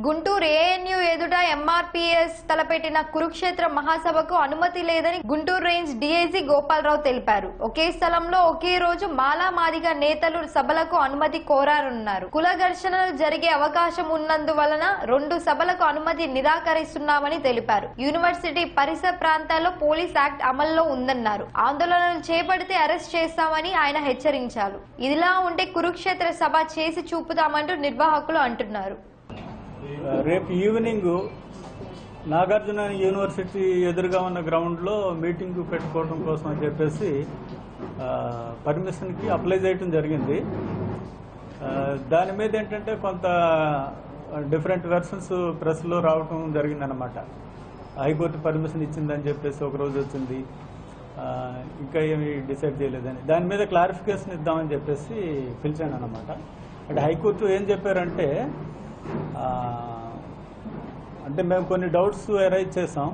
Guntur ANU ఎదుట MRPS తలపెట్టిన కురుక్షేత్ర మహాసభకు అనుమతి లేదని గుంటూరు రేంజ్ డీఐజీ గోపాలరావు తెలిపారు ఒకే స్థలంలో ఒకే రోజు మాలా మాదిగ నేతలు సభలకు అనుమతి కోరారన్నారు కుల ఘర్షణలు జరిగే అవకాశం ఉన్నందువలన రెండు సభలకు అనుమతి నిరాకరిస్తున్నామని తెలిపారు యూనివర్సిటీ పరిసర ప్రాంతాల్లో పోలీస్ యాక్ట్ అమల్లో ఉందన్నారు ఆందోళనలు చేపడితే అరెస్ట్ చేస్తామని ఆయన హెచ్చరించారు ఇదిలా ఉంటే కురుక్షేత్ర సభ చేసి చూపుతామంటూ నిర్వాహకులు అంటున్నారు రేపు ఈవినింగ్ నాగార్జున యూనివర్సిటీ ఎదురుగా ఉన్న గ్రౌండ్లో మీటింగ్ పెట్టుకోవడం కోసం అని చెప్పేసి ఆ, పర్మిషన్కి అప్లై చేయడం జరిగింది ఆ, దాని మీద ఏంటంటే కొంత డిఫరెంట్ వెర్షన్స్ ప్రెస్లో రావటం జరిగిందనమాట హైకోర్టు పర్మిషన్ ఇచ్చిందని చెప్పేసి ఒక రోజు వచ్చింది ఆ, ఇంకా ఏమి డిసైడ్ చేయలేదని దాని మీద క్లారిఫికేషన్ ఇద్దామని చెప్పేసి పిలిచాను అనమాట అంటే హైకోర్టు ఏం చెప్పారంటే ఆ, అంటే మేము కొన్ని డౌట్స్ అరైజ్ చేసాం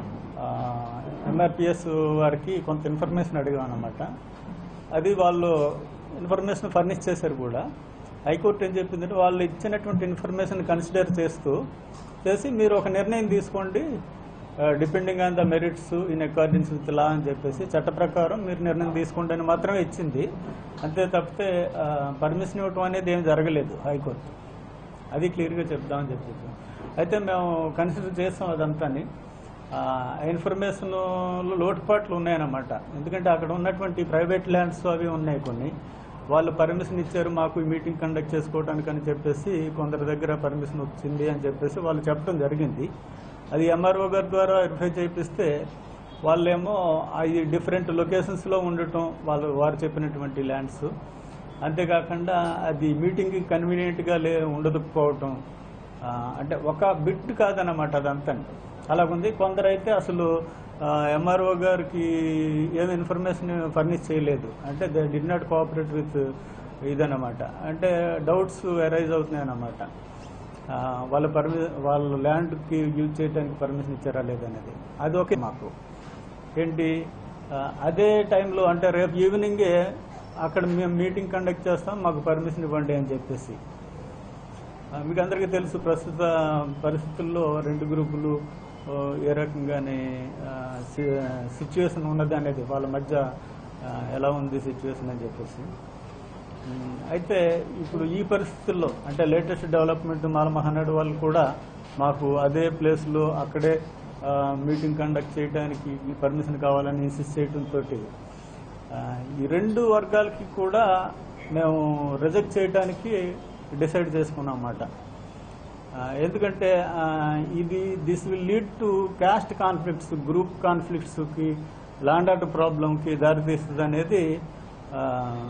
ఎంఆర్పిఎస్ వారికి కొంత ఇన్ఫర్మేషన్ అడిగాం అనమాట అది వాళ్ళు ఇన్ఫర్మేషన్ ఫర్నిష్ చేశారు కూడా హైకోర్టు ఏం చెప్పిందంటే వాళ్ళు ఇచ్చినటువంటి ఇన్ఫర్మేషన్ కన్సిడర్ చేస్తూ చేసి మీరు ఒక నిర్ణయం తీసుకోండి depending on the merits in accordance with law అని చెప్పేసి చట్ట ప్రకారం మీరు నిర్ణయం తీసుకోండి అని మాత్రమే ఇచ్చింది అంతే తప్పితే పర్మిషన్ ఇవ్వటం అనేది ఏం జరగలేదు హైకోర్టు అది క్లియర్గా చెప్దామని చెప్పేసి అయితే మేము కన్సిడర్ చేస్తాం అదంతాని ఆ ఇన్ఫర్మేషన్ లోటుపాట్లు ఉన్నాయన్నమాట ఎందుకంటే అక్కడ ఉన్నటువంటి ప్రైవేట్ ల్యాండ్స్ అవి ఉన్నాయి కొన్ని వాళ్ళు పర్మిషన్ ఇచ్చారు మాకు ఈ మీటింగ్ కండక్ట్ చేసుకోవడానికి అని చెప్పేసి కొందరి దగ్గర పర్మిషన్ వచ్చింది అని చెప్పేసి వాళ్ళు చెప్పడం జరిగింది అది ఎంఆర్ఓ గారి ద్వారా వెరిఫై చేపిస్తే వాళ్ళేమో అది డిఫరెంట్ లొకేషన్స్లో ఉండటం వాళ్ళు వారు చెప్పినటువంటి ల్యాండ్స్ అంతేకాకుండా అది మీటింగ్ కన్వీనియంట్గా లే ఉండకపోవటం ఆ, అంటే ఒక బిట్ కాదన్నమాట అదంతా అలాగుంది కొందరైతే అసలు ఎంఆర్ఓ గారికి ఏమి ఇన్ఫర్మేషన్ ఫర్నిష్ చేయలేదు అంటే they did not cooperate with ఇదన్నమాట అంటే డౌట్స్ అరైజ్ అవుతున్నాయి అన్నమాట ఆ, వాళ్ళ పర్మి వాళ్ళ ల్యాండ్కి యూజ్ చేయడానికి పర్మిషన్ ఇచ్చారా లేదనేది అది ఓకే మాకు ఏంటి ఆ, అదే టైంలో అంటే రేపు ఈవినింగే అక్కడ మేము మీటింగ్ కండక్ట్ చేస్తాం మాకు పర్మిషన్ ఇవ్వండి అని చెప్పేసి ఆ, మీకు అందరికీ తెలుసు ప్రస్తుత పరిస్థితుల్లో రెండు గ్రూపులు ఆ, ఏ రకంగానే సిచ్యువేషన్ ఉన్నది అనేది వాళ్ళ మధ్య ఆ, ఎలా ఉంది సిచ్యువేషన్ అని చెప్పేసి ఉమ్, అయితే ఇప్పుడు ఈ పరిస్థితుల్లో అంటే లేటెస్ట్ డెవలప్మెంట్ మాల మహానాడు వాళ్ళు కూడా మాకు అదే ప్లేస్లో అక్కడే ఆ, మీటింగ్ కండక్ట్ చేయడానికి పర్మిషన్ కావాలని ఇన్సిస్ట్ చేయడంతో ఈ రెండు వర్గాలకి కూడా మేము రిజెక్ట్ చేయడానికి డిసైడ్ చేసుకున్నాం అన్నమాట ఆ, ఎందుకంటే ఆ, ఇది this will lead to caste conflicts group కాన్ఫ్లిక్ట్స్కి ల్యాండ్ ఆర్డర్ ప్రాబ్లంకి దారితీస్తుంది అనేది ఆ,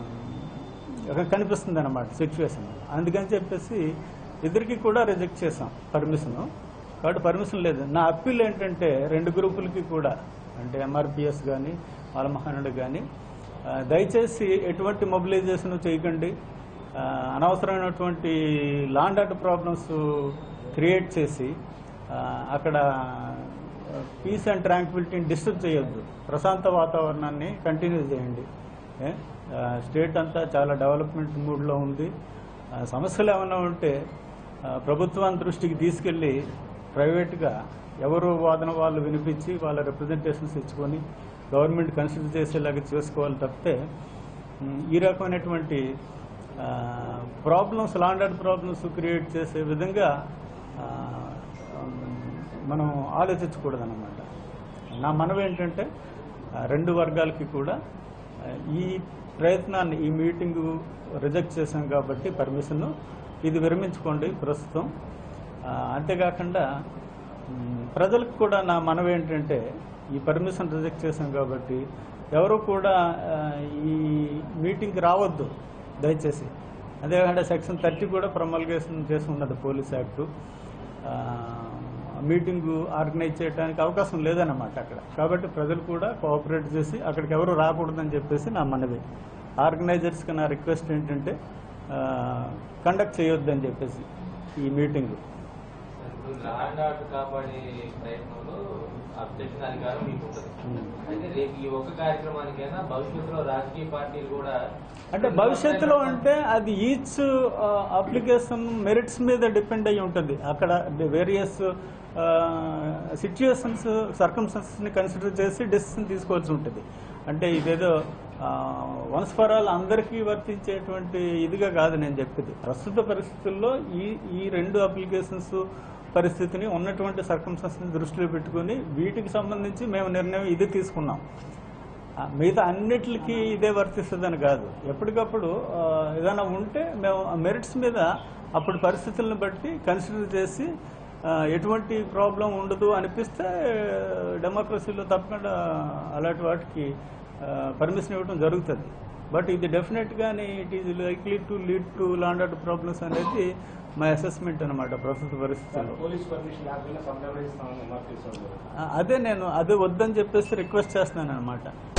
ఒక కనిపిస్తుంది అనమాట సిచ్యువేషన్ అందుకని చెప్పేసి ఇద్దరికి కూడా రిజెక్ట్ చేసాం పర్మిషన్ కాబట్టి పర్మిషన్ లేదు నా అప్పీల్ ఏంటంటే రెండు గ్రూపులకి కూడా అంటే ఎంఆర్పిఎస్ కానీ మహానుడు కానీ ఆ, దయచేసి ఎటువంటి మొబిలైజేషన్ చేయకండి ఆ, అనవసరమైనటువంటి లాండ్ ఆర్డర్ ప్రాబ్లమ్స్ క్రియేట్ చేసి ఆ, అక్కడ పీస్ అండ్ ట్రాంక్విలిటీని డిస్టర్బ్ చేయొద్దు ప్రశాంత వాతావరణాన్ని కంటిన్యూ చేయండి ఏ? ఆ, స్టేట్ అంతా చాలా డెవలప్మెంట్ మూడ్లో ఉంది ఆ, సమస్యలు ఏమైనా ఉంటే ఆ, ప్రభుత్వం దృష్టికి తీసుకెళ్లి ప్రైవేట్గా ఎవరు వాదన వాళ్ళు వినిపించి వాళ్ళ రిప్రజెంటేషన్స్ ఇచ్చుకొని గవర్నమెంట్ కన్సిడర్ చేసేలాగా చేసుకోవాలి తప్పితే ఉమ్, ఈ రకమైనటువంటి ప్రాబ్లమ్స్ లాండెడ్ ప్రాబ్లమ్స్ క్రియేట్ చేసే విధంగా ఆ, ఉమ్, మనం ఆలోచించకూడదు అనమాట నా మనవి ఏంటంటే ఆ, రెండు వర్గాలకి కూడా ఆ, ఈ ప్రయత్నాన్ని ఈ మీటింగ్ రిజెక్ట్ చేశాం కాబట్టి పర్మిషన్ ఇది విరమించుకోండి ప్రస్తుతం ఆ, అంతేకాకుండా ఉమ్, ప్రజలకు కూడా నా మనవి ఏంటంటే ఈ పర్మిషన్ రిజెక్ట్ చేశాం కాబట్టి ఎవరు కూడా ఆ, ఈ మీటింగ్కి రావద్దు దయచేసి అదేవిధంగా సెక్షన్ థర్టీ కూడా ప్రమల్గేషన్ చేసి ఉన్నది పోలీస్ యాక్టు ఆ, మీటింగ్ ఆర్గనైజ్ చేయడానికి అవకాశం లేదన్నమాట అక్కడ కాబట్టి ప్రజలు కూడా కోఆపరేట్ చేసి అక్కడికి ఎవరు రాకూడదని చెప్పేసి నా మనవి ఆర్గనైజర్స్కి నా రిక్వెస్ట్ ఏంటంటే కండక్ట్ చేయొద్దని చెప్పేసి ఈ మీటింగ్ ఇప్పుడు లా అండ్ ఆర్డర్ కాపాడే ప్రయత్నంలో అబ్జెక్షన్ అధికారం మీకు ఉంటుంది Hmm. అయితే రేపు ఈ ఒక్క కార్యక్రమానికైనా భవిష్యత్తులో రాజకీయ పార్టీలు కూడా అంటే భవిష్యత్తులో అంటే అది ఈచ్ అప్లికేషన్ మెరిట్స్ మీద డిపెండ్ అయి ఉంటుంది అక్కడ వేరియస్ సిచ్యుయేషన్స్ సర్కమ్స్టెన్సెస్ని కన్సిడర్ చేసి డెసిషన్ తీసుకోవాల్సి ఉంటుంది అంటే ఇదేదో వన్స్ ఫర్ ఆల్ అందరికీ వర్తించేటువంటి ఇదిగా కాదు నేను చెప్పేది ప్రస్తుత పరిస్థితుల్లో ఈ ఈ రెండు అప్లికేషన్స్ పరిస్థితిని ఉన్నటువంటి సర్కమ్స్టెన్స్ని దృష్టిలో పెట్టుకుని వీటికి సంబంధించి మేము నిర్ణయం ఇది తీసుకున్నాం ఆ, మిగతా అన్నిటికీ ఇదే వర్తిస్తుందని కాదు ఎప్పటికప్పుడు ఆ, ఏదైనా ఉంటే మేము మెరిట్స్ మీద అప్పుడు పరిస్థితులను బట్టి కన్సిడర్ చేసి ఆ, ఎటువంటి ప్రాబ్లం ఉండదు అనిపిస్తే డెమోక్రసీలో తప్పకుండా అలాంటి వాటికి పర్మిషన్ ఇవ్వడం జరుగుతుంది బట్ ఇది డెఫినెట్గానే it is likely to lead to land problems అనేది మా అసెస్మెంట్ అనమాట ప్రస్తుత పరిస్థితుల్లో పోలీస్ పర్మిషన్ లేకపోయినా సప్లై ఇస్తామని ఎంఆర్టీసీ వాళ్ళు ఆ, అదే నేను అదే వద్దని చెప్పేసి రిక్వెస్ట్ చేస్తున్నాను అనమాట